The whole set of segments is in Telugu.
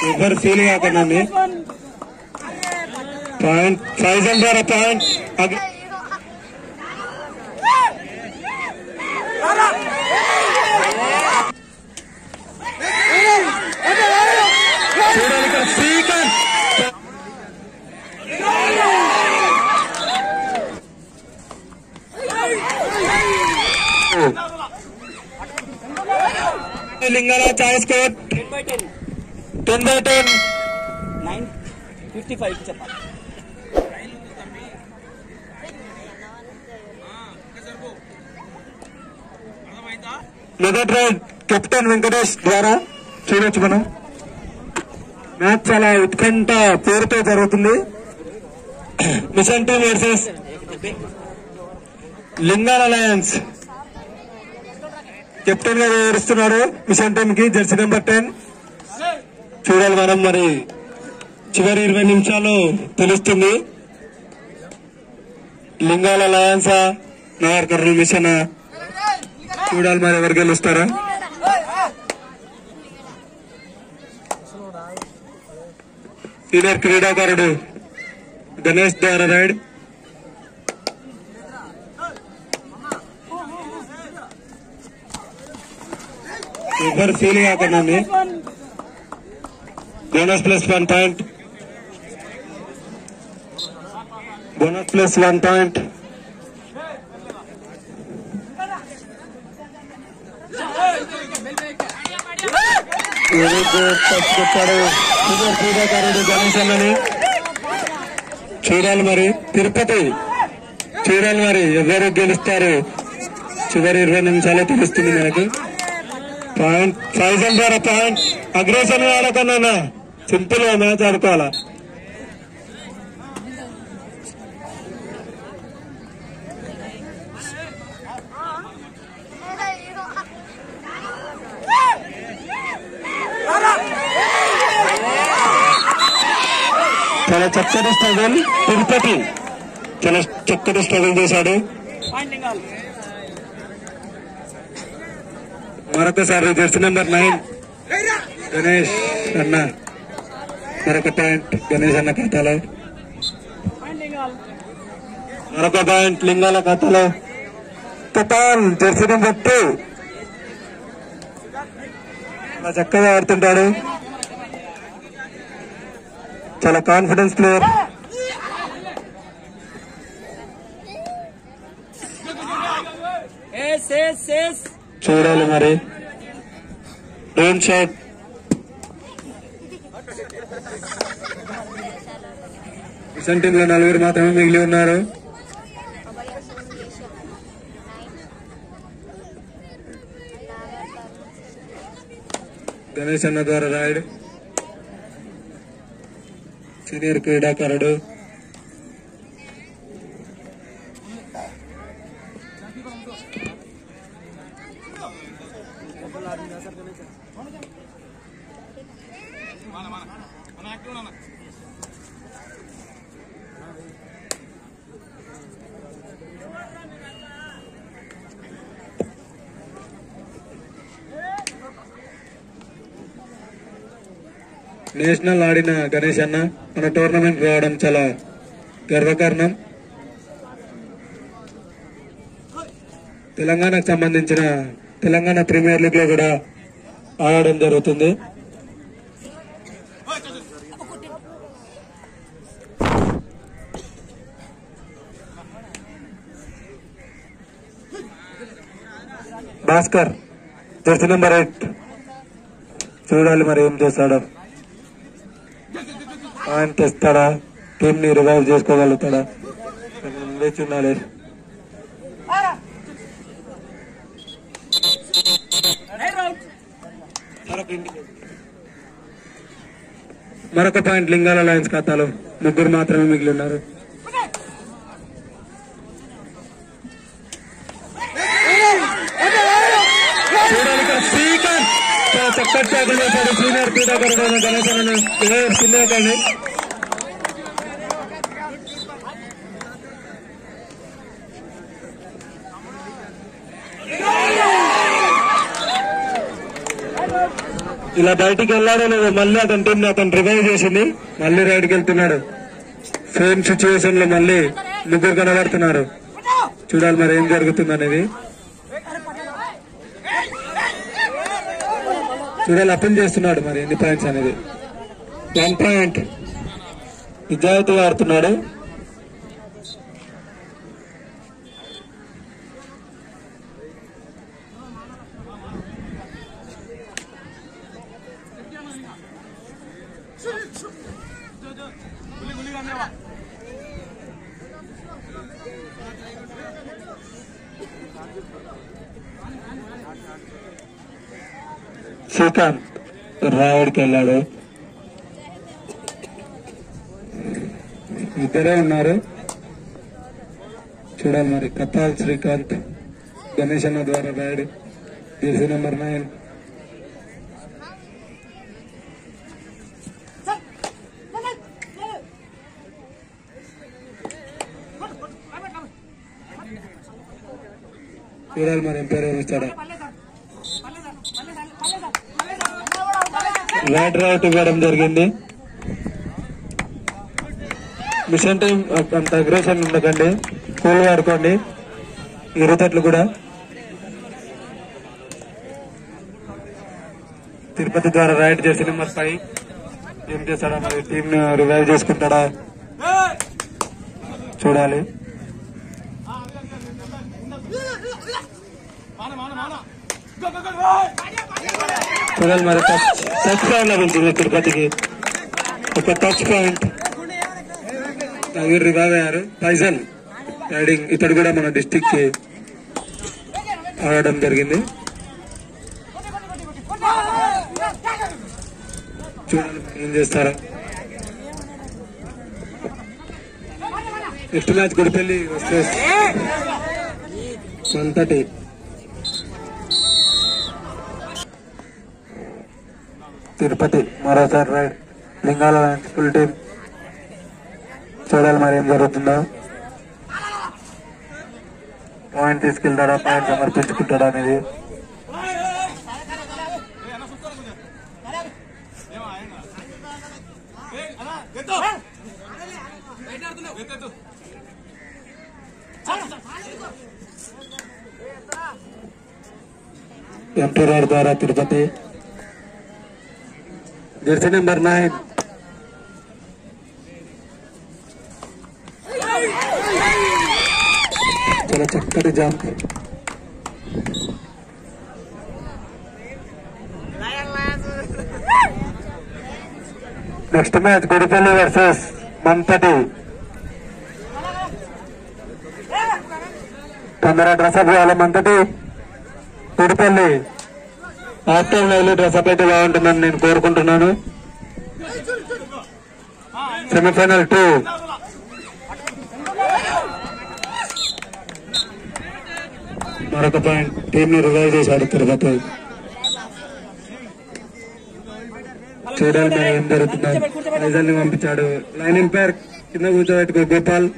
ఎవరు ఫీల్ కాకండి పాయింట్ ఫైజల్ ద్వారా పాయింట్ అగ్- చూడాలి ఇక్కడ శ్రీకాంత్ లింగాల చాయ్ score ten by ten ten by ten nine fifty five చెప్పాలి మొదటి రైడ్ కెప్టెన్ వెంకటేష్ ద్వారా చూడొచ్చు మనం మ్యాచ్ చాలా ఉత్కంఠ పేరుతో జరుగుతుంది mission team versus Lingala alliance captain గా వివరిస్తున్నాడు మిషన్ టీమ్ కి జెర్సీ నెంబర్ టెన్ చూడాలి మనం మరి చివరి ఇరవై నిమిషాలు తెలుస్తుంది లింగాల అలయన్సా నగర్ కర్నూలు మిషన్ చూడాలి మరి ఎవరు గెలుస్తారా సీనియర్ క్రీడాకారుడు గణేష్ ద్వారా రైడ్ ఎవరు ఫీల్ కాకండి bonus plus one point bonus plus one point పట్టుకొచ్చాడు సీనియర్ క్రీడాకారుడు గణేష్ అన్నని చూడాలి మరి తిరుపతి చూడాలి మరి ఎవరు గెలుస్తారు చివరి ఇరవై నిమిషాలే తెలుస్తుంది మనకు పాయింట్ ఫైజల్ ద్వారా పాయింట్ అగ్రేషన్ ఆడకన్నా సింపుల్ గా మ్యాచ్ ఆడుకోవాలా చాలా చక్కటి స్ట్రగుల్ తిరుపతి చాలా చక్కటి స్ట్రగుల్ చేశాడు పాయింట్ లింగాల్ మరొకసారి జెర్సీ నెంబర్ నైన్ గణేష్ అన్న మరొక పాయింట్ గణేష్ అన్న ఖాతాలో పాయింట్ లింగాల్ మరొక పాయింట్ లింగాల ఖాతాలో కటాన్ జెర్సీ నెంబర్ టూ చాలా చక్కగా ఆడుతుంటాడు చాలా confidence player S S S చూడాలి మరి డోన్ షాట్ మిషన్ టీంలో నలుగురు మాత్రమే మిగిలి ఉన్నారు Abaya Association. Nine. గణేష్ అన్న ద్వారా రాయుడు సీనియర్ క్రీడాకారుడు నేషనల్ ఆడిన గణేష్ అన్న మన టోర్నమెంట్ రావడం చాలా గర్వకారణం తెలంగాణకు సంబంధించిన తెలంగాణ ప్రీమియర్ లీగ్ లో కూడా ఆడడం జరుగుతుంది భాస్కర్ జెర్సీ నెంబర్ ఎయిట్ చూడాలి మరి ఏం చేస్తాడో ఆయన తెస్తాడా టీం ని రివైవ్ చేసుకోగలుగుతాడా మనం వేచి ఉండాలి రైట్ అవుట్ మరొక పాయింట్ లింగాల లయన్స్ ఖాతాలో ముగ్గురు మాత్రమే మిగిలి ఉన్నారు చూడాలి ఇక్కడ శ్రీకాంత్ చాలా చక్కటి ట్యాకులు చేశాడు సీనియర్ క్రీడాకారుడు గణేశన్ చిన్నకండి ఇలా బయటికి వెళ్ళాడో లేదో మళ్ళీ అతని టీం అతను రివైవ్ చేసింది మళ్ళీ రైడ్కి వెళ్తున్నాడు సేమ్ సిచ్యువేషన్ లో మళ్ళీ ముగ్గురు కనబడుతున్నారు చూడాలి మరి ఏం జరుగుతుంది అనేది చూడాలి అప్పని చేస్తున్నాడు మరి ఎన్ని పాయింట్స్ అనేది వన్ పాయింట్ నిజాయితీగా ఆడుతున్నాడు శ్రీకాంత్ రాయుడికి వెళ్ళాడు ఇద్దరే ఉన్నారు చూడాలి మరి కత్తాల్ శ్రీకాంత్ గణేష్ అన్న ద్వారా రాయుడు జెర్సీ నెంబర్ నైన్ చూడాలి మరి ఏం పేరు ఇస్తాడా రైట్ రైట్ ఇవ్వడం జరిగింది మిషన్ టైం అంత అగ్రెషన్ ఉండకండి కూల్ ఆడుకోండి ఇరుతట్లు కూడా తిరుపతి ద్వారా రైడ్ చేసి నెంబర్ ఫైవ్ ఏం చేస్తాడా మరి టీమ్ రివైవ్ చేసుకుంటాడా చూడాలి చూడాలి మరి టచ్ టచ్ పాయింట్ లభించింది తిరుపతికి ఒక టచ్ పాయింట్ నలుగురు రివైవ్ అయ్యారు ఫైజల్ రైడింగ్ ఇతడు కూడా మన డిస్టిక్ కి ఆడడం జరిగింది చూడాలి మరి ఏం చేస్తారా నెక్స్ట్ మ్యాచ్ గుడిపల్లి వస్తే వన్ థర్టీ తిరుపతి మరోసారి రైడ్ లింగాల ఫుల్ టీం చూడాలి మరి ఏం జరుగుతుందో పాయింట్ తీసుకెళ్తాడా పాయింట్ సమర్పించుకుంటాడా అనేది ఎంపీఆర్ ద్వారా తిరుపతి జెర్సీ నెంబర్ నైన్ చాలా చక్కటి jump next match Gudipalli versus Manthati తొందర డ్రెస్అప్ కావాలి Manthati Gudipalli after live dress up అయితే బాగుంటుందని నేను కోరుకుంటున్నాను సెమీఫైనల్ టూ మరొక పాయింట్ టీమ్ ని రివైవ్ చేశాడు తిరుపతి చూడాలి మరి ఏం జరుగుతుందో ఫైజల్ ని పంపించాడు లైన్ ఎంపైర్ కింద కూర్చోబెట్టుకో గోపాల్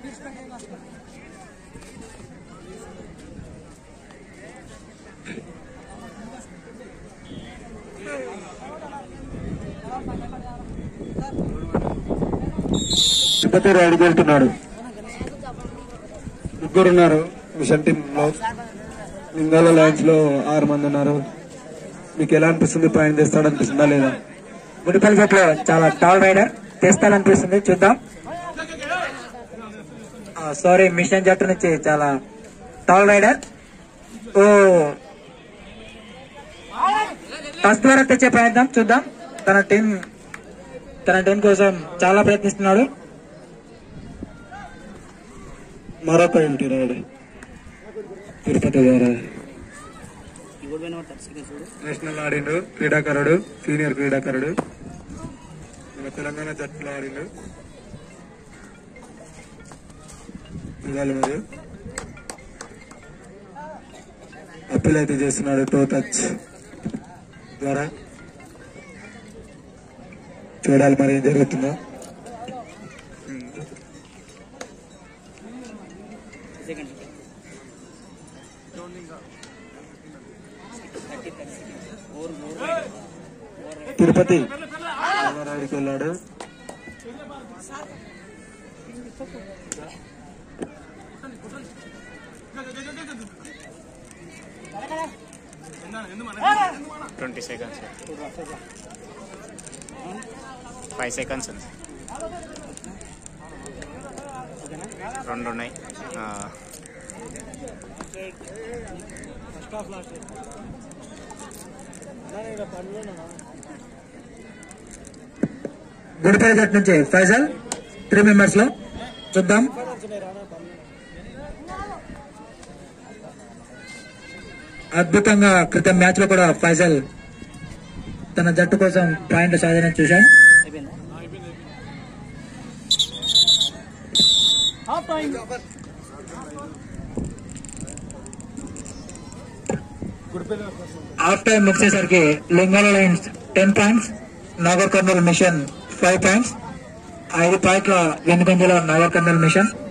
తిరుపతి రైడ్కి వెళ్తున్నాడు ముగ్గురు ఉన్నారు మిషన్ టీమ్ లో లింగాల లైన్స్ లో ఆరు మంది ఉన్నారు మీకు ఎలా అనిపిస్తుంది పాయింట్ తెస్తాడు అనిపిస్తుందా లేదా గుడిపల్లి జట్లో చాలా టాల్ రైడర్ తెస్తాననిపిస్తుంది చూద్దాం సారీ మిషన్ జట్టు నుంచి చాలా టాల్ రైడర్ ఓ టచ్ ద్వారా తెచ్చే ప్రయత్నం చూద్దాం తన టీం తన టీం కోసం చాలా ప్రయత్నిస్తున్నాడు మరొక ఇంటి రైడ్ తిరుపతి ద్వారా నేషనల్ ఆడిండు క్రీడాకారుడు సీనియర్ క్రీడాకారుడు మన తెలంగాణ జట్టులో ఆడిండు ఇవాళ మరి అప్పీల్ అయితే చేస్తున్నాడు టో టచ్ ద్వారా చూడాలి మరి ఏం జరుగుతుందో తిరుపతి రైడ్కి వెళ్ళాడు ట్వంటీ సెకండ్స్ ఫైవ్ సెకండ్స్ ఉంది రెండు ఉన్నాయి ఆ, గుడిపల్లి జట్టు నుంచి ఫైజల్ త్రీ మెంబర్స్ లో చూద్దాం అద్భుతంగా క్రితం మ్యాచ్ లో కూడా ఫైజల్ తన జట్టు కోసం పాయింట్లు సాధన చూశాం హాఫ్ టైం హాఫ్ టైం ముగిసేసరికి Lingala lions ten points Nagar Kurnool mission five points ఐదు పాయింట్ల వెనుకంజలో నాగర్ కర్నూలు మిషన్